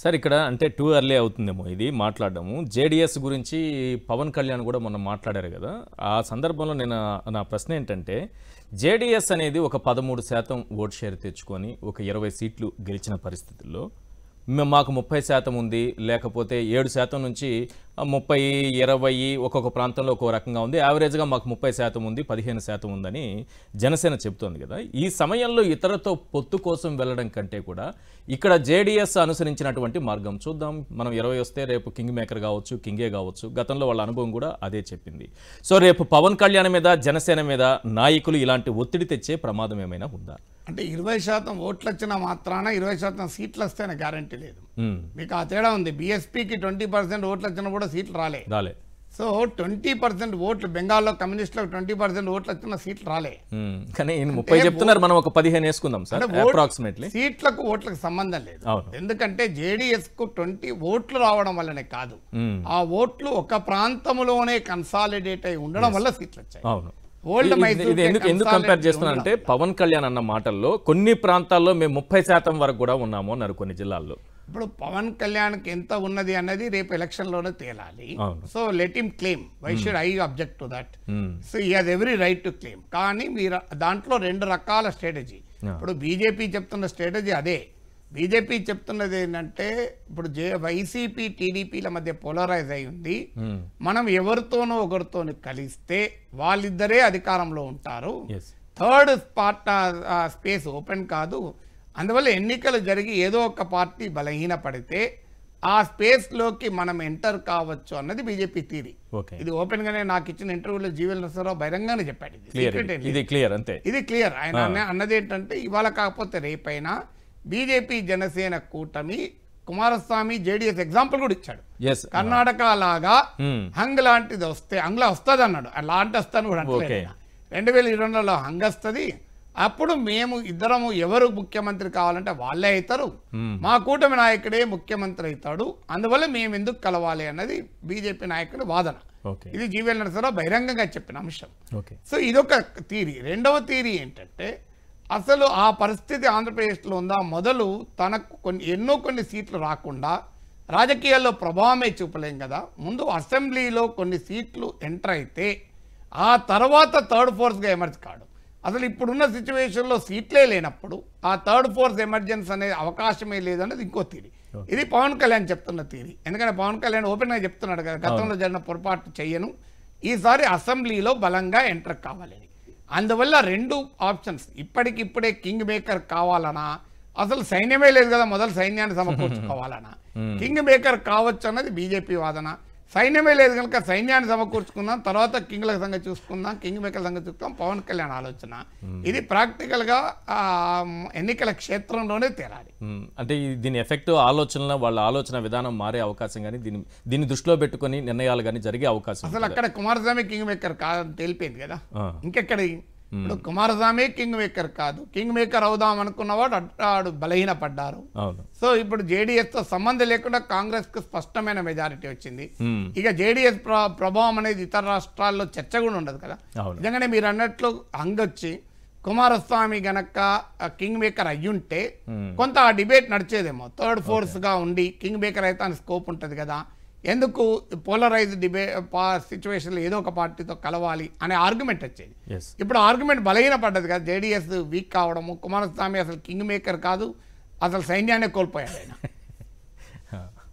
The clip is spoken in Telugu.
సార్ ఇక్కడ అంటే టూ ఎర్లీ అవుతుందేమో ఇది మాట్లాడడము జేడిఎస్ గురించి పవన్ కళ్యాణ్ కూడా మొన్న మాట్లాడారు కదా ఆ సందర్భంలో నేను నా ప్రశ్న ఏంటంటే జేడిఎస్ అనేది ఒక పదమూడు శాతం ఓట్ షేర్ తెచ్చుకొని ఒక ఇరవై సీట్లు గెలిచిన పరిస్థితుల్లో మే- మాకు ముప్పై శాతం ఉంది లేకపోతే ఏడు శాతం నుంచి ఆ, ముప్పై ఇరవై ఒక్కొక్క ప్రాంతంలో ఒక్కో రకంగా ఉంది యావరేజ్గా మాకు ముప్పై శాతం ఉంది పదిహేను శాతం ఉందని జనసేన చెబుతోంది కదా ఈ సమయంలో ఇతరతో పొత్తు కోసం వెళ్ళడం కంటే కూడా ఇక్కడ జేడీఎస్ అనుసరించినటువంటి మార్గం చూద్దాం మనం ఇరవై వస్తే రేపు కింగ్ మేకర్ కావచ్చు కింగే కావచ్చు గతంలో వాళ్ళ అనుభవం కూడా అదే చెప్పింది సో రేపు పవన్ కళ్యాణ్ మీద జనసేన మీద నాయకులు ఇలాంటి ఒత్తిడి తెచ్చే ప్రమాదం ఏమైనా ఉందా అంటే ఇరవై శాతం ఓట్లు వచ్చిన మాత్రాన ఇరవై శాతం సీట్లు వస్తేనే గ్యారంటీ లేదు ఉమ్, మీకు ఆ తేడా ఉంది బీఎస్పీకి ట్వంటీ పర్సెంట్ ఓట్లు వచ్చినా కూడా సీట్లు రాలే రాలే సో ట్వంటీ పర్సెంట్ ఓట్లు బెంగాల్లో కమ్యూనిస్టులకు ట్వంటీ పర్సెంట్ ఓట్లు వచ్చిన సీట్లు రాలే ఉమ్, కానీ ఈయన ముప్పై చెప్తున్నారు మనం ఒక పదిహేను వేసుకుందాం సార్ అంటే ఓట్- అప్రాక్సిమేట్లీ సీట్లకు ఓట్లకు సంబంధం లేదు అవును. ఎందుకంటే జేడీఎస్ కు ట్వంటీ ఓట్లు రావడం వల్లనే కాదు ఉమ్, ఆ ఓట్లు ఒక ప్రాంతంలోనే కన్సాలిడేట్ అయి ఉండడం వల్ల సీట్లు వచ్చాయి అవును ఓల్డ్ ఇది- మైసూర్ ఇది ఎందుకు ఎందుకు కంపేర్ చేస్తున్నానంటే పవన్ కళ్యాణ్ అన్న మాటల్లో కొన్ని ప్రాంతాల్లో మేము ముప్పై శాతం వరకు కూడా ఉన్నాము అన్నారు కొన్ని జిల్లాల్లో ఇప్పుడు పవన్ కళ్యాణ్కి ఎంత ఉన్నది అన్నది రేపు ఎలక్షన్ లోనే తేలాలి అవును. So let him claim why should I object to that um, so he has every right to claim కానీ మీరు దాంట్లో రెండు రకాల స్ట్రాటజీ Yeah. ఇప్పుడు బీజేపీ చెప్తున్న స్ట్రాటజీ అదే బీజేపీ చెప్తున్నది ఏంటంటే ఇప్పుడు జే వైసీపీ టీడీపీల మధ్య పోలరైజ్ అయి ఉంది ఉమ్, మనం ఎవరితోనో ఒకరితోని కలిస్తే వాళ్ళిద్దరే అధికారంలో ఉంటారు yes. Third part space open కాదు అందువల్ల ఎన్నికలు జరిగి ఏదో ఒక పార్టీ బలహీనపడితే ఆ స్పేస్లోకి మనం ఎంటర్ కావచ్చు అన్నది బీజేపీ థీరీ ఓకే ఇది ఓపెన్ గానే నాకు ఇచ్చిన ఇంటర్వ్యూలో జీవల్ నరసరావు బహిరంగానే చెప్పాడు ఇది క్లియర్ Secret ఏం లేదు. ఇది క్లియర్ అంతే ఇది క్లియర్ ఆయన అన్న- అన్నది ఏంటంటే ఇవాళ కాకపోతే రేపైనా బీజేపీ జనసేన కూటమి కుమారస్వామి జేడీఎస్ ఎగ్జాంపుల్ కూడా ఇచ్చాడు ఎస్ కర్ణాటక లాగా హంగ్ లాంటిది వస్తే హంగ్లా వస్తుంది అన్నాడు అలాంటి వస్తాను కూడా ఓకే. అంటలేదు రెండు వేల ఇరవై రెండులో హంగ్ వస్తుంది అప్పుడు మేము ఇద్దరము ఎవరు ముఖ్యమంత్రి కావాలంటే వాళ్ళే అవుతారు మా కూటమి నాయకుడే ముఖ్యమంత్రి అవుతాడు అందువల్ల మేము ఎందుకు కలవాలి అన్నది బీజేపీ నాయకుడి వాదన ఓకే ఇది జీవీఎల్ నరసరావు బహిరంగంగా చెప్పిన అంశం ఓకే సో ఇదొక థీరీ రెండవ థీరీ ఏంటంటే అసలు ఆ పరిస్థితి ఆంధ్రప్రదేశ్లో ఉందా మొదలు తనకు కొన్ని ఎన్నో కొన్ని సీట్లు రాకుండా రాజకీయాల్లో ప్రభావమే చూపలేం కదా ముందు అసెంబ్లీలో కొన్ని సీట్లు ఎంటర్ అయితే ఆ తర్వాత థర్డ్ ఫోర్స్గా ఎమర్జ్ కాడు అసలు ఇప్పుడున్న సిచ్యువేషన్లో సీట్లే లేనప్పుడు ఆ థర్డ్ ఫోర్స్ ఎమర్జెన్స్ అనే అవకాశమే లేదన్నది ఇంకో థీరీ ఇది పవన్ కళ్యాణ్ చెప్తున్న థీరీ ఎందుకంటే పవన్ కళ్యాణ్ ఓపెన్గా చెప్తున్నాడు కదా గతంలో జరిగిన పొరపాటు చెయ్యను ఈసారి అసెంబ్లీలో బలంగా ఎంటర్ కావాలని అందువల్ల రెండు ఆప్షన్స్ ఇప్పటికిప్పుడే కింగ్ మేకర్ కావాలనా అసలు సైన్యమే లేదు కదా మొదలు సైన్యాన్ని సమకూర్చుకోవాలనా కింగ్ మేకర్ కావచ్చు అన్నది బీజేపీ వాదన సైన్యమే లేదు కనుక సైన్యాన్ని సమకూర్చుకుందాం తర్వాత కింగ్ల సంగతి చూసుకుందాం కింగ్ మేకర్ సంగతి చూసుకుందాం పవన్ కళ్యాణ్ ఆలోచన ఇది ప్రాక్టికల్గా ఆ, ఎన్నికల క్షేత్రంలోనే తేలాలి మ్మ్. అంటే ఈ- దీని ఎఫెక్ట్ ఆలోచనల వాళ్ళ ఆలోచన విధానం మారే అవకాశం కానీ దీన్ని దీన్ని దృష్టిలో పెట్టుకొని నిర్ణయాలు కానీ జరిగే అవకాశం అసలు అక్కడ కుమారస్వామి కింగ్ మేకర్ కాదని తెలిపింది కదా ఆ, ఇంకెక్కడ ఇప్పుడు కుమారస్వామి కింగ్ మేకర్ కాదు కింగ్ మేకర్ అవుదాం అనుకున్నవాడు అట్టాడు బలహీనపడ్డారు అవును సో ఇప్పుడు JDS తో సంబంధం లేకుండా కాంగ్రెస్ కు స్పష్టమైన మెజారిటీ వచ్చింది మ్మ్. ఇక జేడీఎస్ ప్రభావం అనేది ఇతర రాష్ట్రాల్లో చర్చ కూడా ఉండదు కదా అవును నిజంగానే మీరు అన్నట్లు హంగొచ్చి కుమారస్వామి గనక ఆ, కింగ్ మేకర్ అయ్యుంటే కొంత ఆ డిబేట్ నడిచేదేమో థర్డ్ ఫోర్స్ గా ఉండి కింగ్ మేకర్ అయితే అని స్కోప్ ఉంటుంది కదా ఎందుకు పోలరైజ్ డిబే సిచ్యువేషన్లో ఏదో ఒక పార్టీతో కలవాలి అనే ఆర్గ్యుమెంట్ వచ్చేది ఎస్ ఇప్పుడు ఆర్గ్యుమెంట్ బలహీన పడ్డది కదా జేడీఎస్ వీక్ కావడము కుమారస్వామి అసలు కింగ్ మేకర్ కాదు అసలు సైన్యాన్ని కోల్పోయాడు ఆయన